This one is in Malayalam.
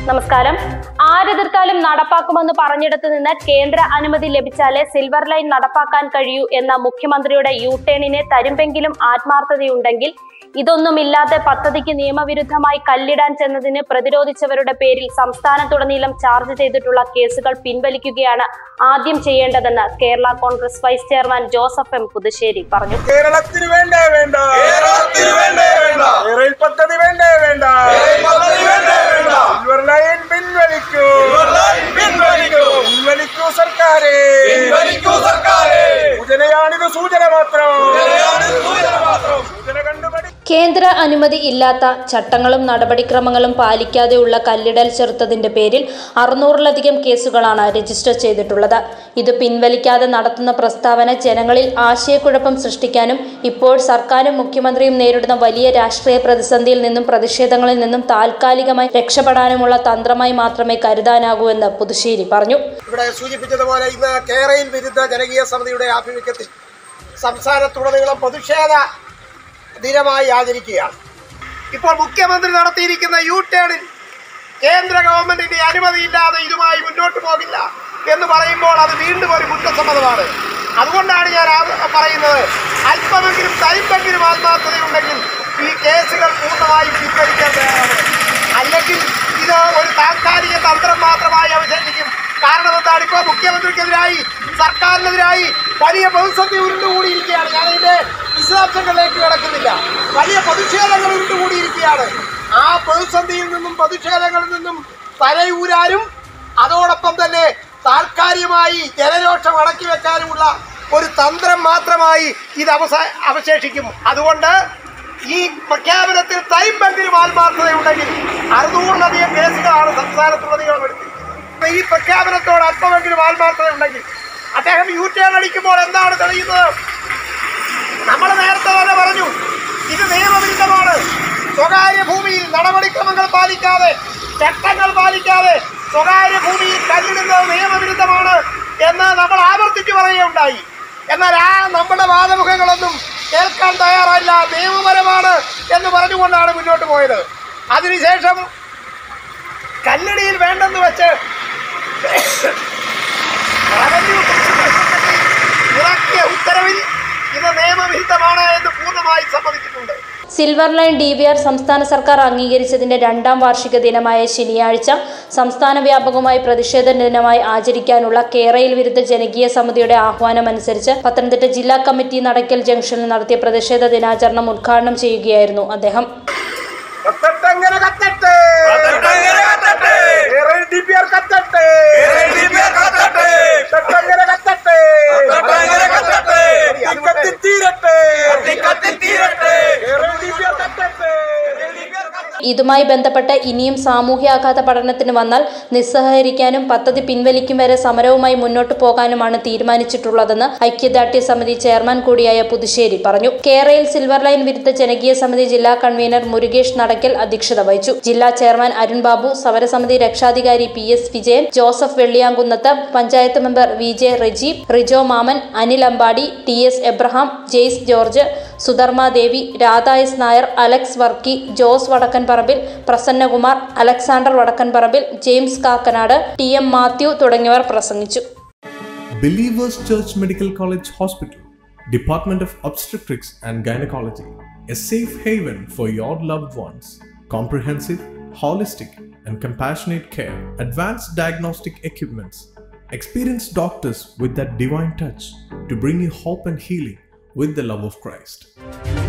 നമസ്കാരം ആരെതിർത്താലും നടപ്പാക്കുമെന്ന് പറഞ്ഞിടത്തു നിന്ന് കേന്ദ്ര അനുമതി ലഭിച്ചാലേ സിൽവർ ലൈൻ നടപ്പാക്കാൻ കഴിയൂ എന്ന മുഖ്യമന്ത്രിയുടെ യു ടേണിനെ തരുമ്പെങ്കിലും ആത്മാർത്ഥതയുണ്ടെങ്കിൽ ഇതൊന്നുമില്ലാതെ പദ്ധതിക്ക് നിയമവിരുദ്ധമായി കല്ലിടാൻ ചെന്നതിന് പ്രതിരോധിച്ചവരുടെ പേരിൽ സംസ്ഥാനത്തുടനീളം ചാർജ് ചെയ്തിട്ടുള്ള കേസുകൾ പിൻവലിക്കുകയാണ് ആദ്യം ചെയ്യേണ്ടതെന്ന് Kerala Congress vice chairman Joseph M Puthussery പറഞ്ഞു കേരളത്തിന് വേണ്ടേ വേണ്ട കേരളത്തിന് വേണ്ടേ വേണ്ട റെയിൽ പദ്ധതി വേണ്ടേ വേണ്ട റെയിൽ പദ്ധതി വേണ്ടേ വേണ്ട സിൽവർ ലൈൻ പിൻവലിക്കൂ സിൽവർ ലൈൻ പിൻവലിക്കൂ പിൻവലിക്കൂ സർക്കാരെ പിൻവലിക്കൂ സർക്കാരെ സൂചനയാണിത് സൂചന മാത്രം സൂചനയാണ് സൂചന മാത്രം സൂചന കണ്ടുപടി കേന്ദ്ര അനുമതി ഇല്ലാത്ത ചട്ടങ്ങളും നടപടിക്രമങ്ങളും പാലിക്കാതെയുള്ള കല്ലിടൽ ചെറുത്തതിന്റെ പേരിൽ അറുന്നൂറിലധികം കേസുകളാണ് രജിസ്റ്റർ ചെയ്തിട്ടുള്ളത് ഇത് പിൻവലിക്കാതെ നടത്തുന്ന പ്രസ്താവന ജനങ്ങളിൽ ആശയക്കുഴപ്പം സൃഷ്ടിക്കാനും ഇപ്പോൾ സർക്കാരും മുഖ്യമന്ത്രിയും നേരിടുന്ന വലിയ രാഷ്ട്രീയ പ്രതിസന്ധിയിൽ നിന്നും പ്രതിഷേധങ്ങളിൽ നിന്നും താൽക്കാലികമായി രക്ഷപ്പെടാനുമുള്ള തന്ത്രമായി മാത്രമേ കരുതാനാകൂ എന്ന് പുതുശ്ശേരി പറഞ്ഞു ഇവിടെ സൂചിപ്പിച്ചതുപോലെ ഇന്ന് കേരയിൽ വിരുദ്ധ ജനകീയ സമിതിയുടെ ആഭിമുഖ്യത്തിൽ സംസ്ഥാനത്തുടനീളം പ്രതിഷേധ ദിനമായി ആചരിക്കുകയാണ് ഇപ്പോൾ മുഖ്യമന്ത്രി നടത്തിയിരിക്കുന്ന യു ടേണിൽ കേന്ദ്ര ഗവൺമെന്റിന്റെ അനുമതിയില്ലാതെ ഇതുമായി മുന്നോട്ട് പോകില്ല എന്ന് പറയുമ്പോൾ അത് വീണ്ടും ഒരു കുറ്റസമ്മതമാണ് അതുകൊണ്ടാണ് ഞാൻ ആ- പറയുന്നത് അല്പമെങ്കിലും തരിപ്പെങ്കിലും ആത്മാർത്ഥതയുണ്ടെങ്കിൽ ഈ കേസുകൾ പൂർണ്ണമായും പിൻവലിക്കാൻ തയ്യാറാണ് അല്ലെങ്കിൽ ഇത് ഒരു താൽക്കാലിക തന്ത്രം മാത്രമായി അവശേഷിക്കും കാരണം എന്താണ് ഇപ്പോൾ മുഖ്യമന്ത്രിക്കെതിരായി സർക്കാരിനെതിരായി വലിയ പ്രതിസന്ധി ഉരുണ്ടുകൂടിയിരിക്കുകയാണ് ഞാൻ ഇതിന്റെ വിശദാംശങ്ങളിലേക്ക് കിടക്കുന്നില്ല വലിയ പ്രതിഷേധങ്ങൾ ഉരുണ്ടുകൂടിയിരിക്കുകയാണ് ആ പ്രതിസന്ധിയിൽ നിന്നും പ്രതിഷേധങ്ങളിൽ നിന്നും തലയൂരാനും അതോടൊപ്പം തന്നെ താൽക്കാലികമായി ജനരോഷം അടക്കി വെക്കാനുമുള്ള ഒരു തന്ത്രം മാത്രമായി ഇത് അവസ അവശേഷിക്കും അതുകൊണ്ട് ഈ പ്രഖ്യാപനത്തിൽ തൈമ്പെങ്കിലും ആത്മാർത്ഥതയുണ്ടെങ്കിൽ അറുന്നൂറിലധികം കേസുകളാണ് സംസ്ഥാനത്തുടനീളം എടുത്തിരിക്കുന്നത് അപ്പൊ ഈ പ്രഖ്യാപനത്തോട് അല്പമെങ്കിലും ആത്മാർത്ഥതയുണ്ടെങ്കിൽ അദ്ദേഹം യു ടേൺ അടിക്കുമ്പോൾ എന്താണ് തെളിയുന്നത് നമ്മൾ നേരത്തെ തന്നെ പറഞ്ഞു ഇത് നിയമവിരുദ്ധമാണ് സ്വകാര്യ ഭൂമിയിൽ നടപടിക്രമങ്ങൾ പാലിക്കാതെ ചട്ടങ്ങൾ പാലിക്കാതെ സ്വകാര്യ ഭൂമിയിൽ കല്ലിടുന്നത് നിയമവിരുദ്ധമാണ് എന്ന് നമ്മൾ ആവർത്തിച്ചു പറയുകയുണ്ടായി എന്നാൽ ആ നമ്മുടെ വാദമുഖങ്ങളൊന്നും കേൾക്കാൻ തയ്യാറല്ല നിയമപരമാണ് എന്ന് പറഞ്ഞുകൊണ്ടാണ് മുന്നോട്ട് പോയത് അതിനുശേഷം കല്ലടിയിൽ വേണ്ടെന്ന് വെച്ച് റവന്യൂ ഇറക്കിയ ഉത്തരവിൽ ഇത് നിയമവിരുദ്ധമാണ് എന്ന് പൂർണ്ണമായി സമ്മതിച്ചിട്ടുണ്ട് silver line D V R സംസ്ഥാന സർക്കാർ അംഗീകരിച്ചതിന്റെ രണ്ടാം വാർഷിക ദിനമായ ശനിയാഴ്ച സംസ്ഥാന വ്യാപകമായി പ്രതിഷേധ ദിനമായി ആചരിക്കാനുള്ള കേരയിൽ വിരുദ്ധ ജനകീയ സമിതിയുടെ ആഹ്വാനമനുസരിച്ച് പത്തനംതിട്ട ജില്ലാ കമ്മിറ്റി നടക്കൽ ജംഗ്ഷനിൽ നടത്തിയ പ്രതിഷേധ ദിനാചരണം ഉദ്ഘാടനം ചെയ്യുകയായിരുന്നു അദ്ദേഹം കത്തട്ടെങ്ങനെ കത്തട്ടെ കത്തട്ടെങ്ങനെ കത്തട്ടെ. റെയിൽ ഡി പി ആർ കത്തട്ടെ കേരള DPR കത്തട്ടെ. കത്തട്ടെങ്ങനെ കത്തട്ടെ കത്തട്ടെങ്ങനെ കത്തട്ടെ. കത്തി തീരട്ടെ കത്തി തീരട്ടെ റെയിൽ ഡി പി ആർ കത്തട്ടെ ഇതുമായി ബന്ധപ്പെട്ട് ഇനിയും സാമൂഹ്യാഘാത പഠനത്തിന് വന്നാൽ നിസ്സഹകരിക്കാനും പദ്ധതി പിൻവലിക്കും വരെ സമരവുമായി മുന്നോട്ടു പോകാനുമാണ് തീരുമാനിച്ചിട്ടുള്ളതെന്ന് ഐക്യദാർഢ്യ സമിതി ചെയർമാൻ കൂടിയായ പുതുശ്ശേരി പറഞ്ഞു കേരളയിൽ സിൽവർ ലൈൻ വിരുദ്ധ ജനകീയ സമിതി ജില്ലാ കൺവീനർ മുരുകേഷ് നടക്കൽ അധ്യക്ഷത വഹിച്ചു ജില്ലാ ചെയർമാൻ അരുൺ ബാബു സമരസമിതി രക്ഷാധികാരി P S Vijayan Joseph Velliyamkunnath panchayat member V J Reji Rijo Mammen Anil Ambadi T S Abraham Jaise George Sudharma Devi Radha S Nair Alex Varkey Jose Vadakkanparambil Prasannakumar Alexander Vadakkanparambil James Kakkanad T M Mathew തുടങ്ങിയവർ പ്രസംഗിച്ചു Believers Church Medical College Hospital, Department of Obstetrics and Gynecology, a safe haven for your loved ones. Comprehensive, holistic, and compassionate care, advanced diagnostic equipments, experienced doctors with that divine touch to bring you hope and healing with the love of Christ.